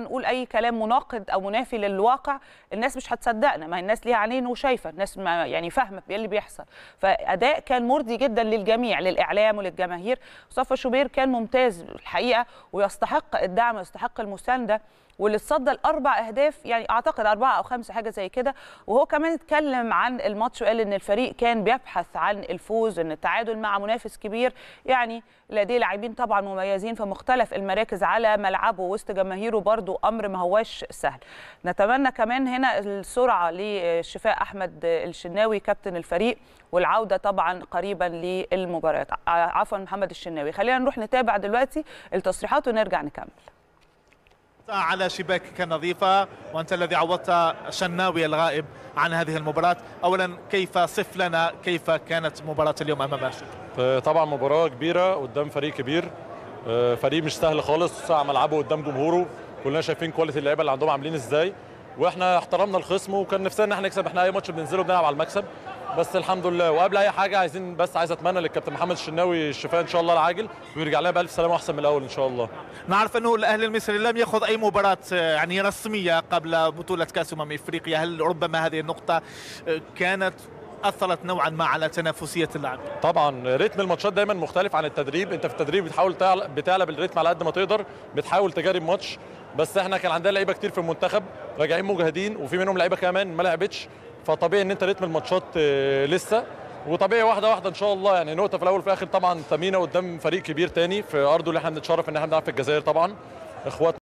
نقول اي كلام مناقض او منافي للواقع الناس مش هتصدقنا ما هي الناس ليها عينين وشايفه الناس ما يعني فاهمه ايه اللي بيحصل فاداء كان مرضي جدا للجميع للاعلام وللجماهير مصطفى شوبير كان ممتاز الحقيقه ويستحق الدعم ويستحق المسانده واللي اتصدى لاربع اهداف يعني اعتقد اربعه او خمسه حاجه زي كده وهو كمان اتكلم عن الماتش وقال ان الفريق كان بيبحث عن الفوز ان التعادل مع منافس كبير يعني لديه لاعبين طبعا مميزين في مختلف المراكز على ملعبه وسط جماهيره برضو امر ما هواش سهل نتمنى كمان هنا السرعه لشفاء احمد الشناوي كابتن الفريق والعوده طبعا قريبا للمباريات عفوا محمد الشناوي خلينا نروح نتابع دلوقتي التصريحات ونرجع نكمل على شباكك النظيفة وأنت الذي عوضت شناوي الغائب عن هذه المباراة أولا كيف صف لنا كيف كانت مباراة اليوم أمام أشد طبعا مباراة كبيرة قدام فريق كبير فريق مش سهل خالص على ملعبه قدام جمهوره كلنا شايفين كواليتي اللعيبه اللي عندهم عاملين ازاي واحنا احترمنا الخصم وكان نفسنا ان احنا نكسب احنا اي ماتش بننزله بنلعب على المكسب بس الحمد لله وقبل اي حاجه عايزين بس عايز اتمنى للكابتن محمد الشناوي الشفاء ان شاء الله العاجل ويرجع لنا بالف سلامه احسن من الاول ان شاء الله نعرف انه الاهلي المصري لم ياخذ اي مباراه يعني رسميه قبل بطوله كاس امم افريقيا هل ربما هذه النقطه كانت اثرت نوعا ما على تنافسيه اللعب طبعا رتم الماتشات دايما مختلف عن التدريب انت في التدريب بتحاول بتعلى بالريتم على قد ما تقدر بتحاول تجارب ماتش بس احنا كان عندنا لعيبه كتير في المنتخب راجعين مجهدين وفي منهم لعيبه كمان ما لعبتش فطبيعي ان انت رتم الماتشات لسه وطبيعي واحده واحده ان شاء الله يعني نقطه في الاول وفي الاخر طبعا تمينه قدام فريق كبير تاني في ارضه اللي احنا بنتشرف ان احنا بنلعب في الجزائر طبعا اخوات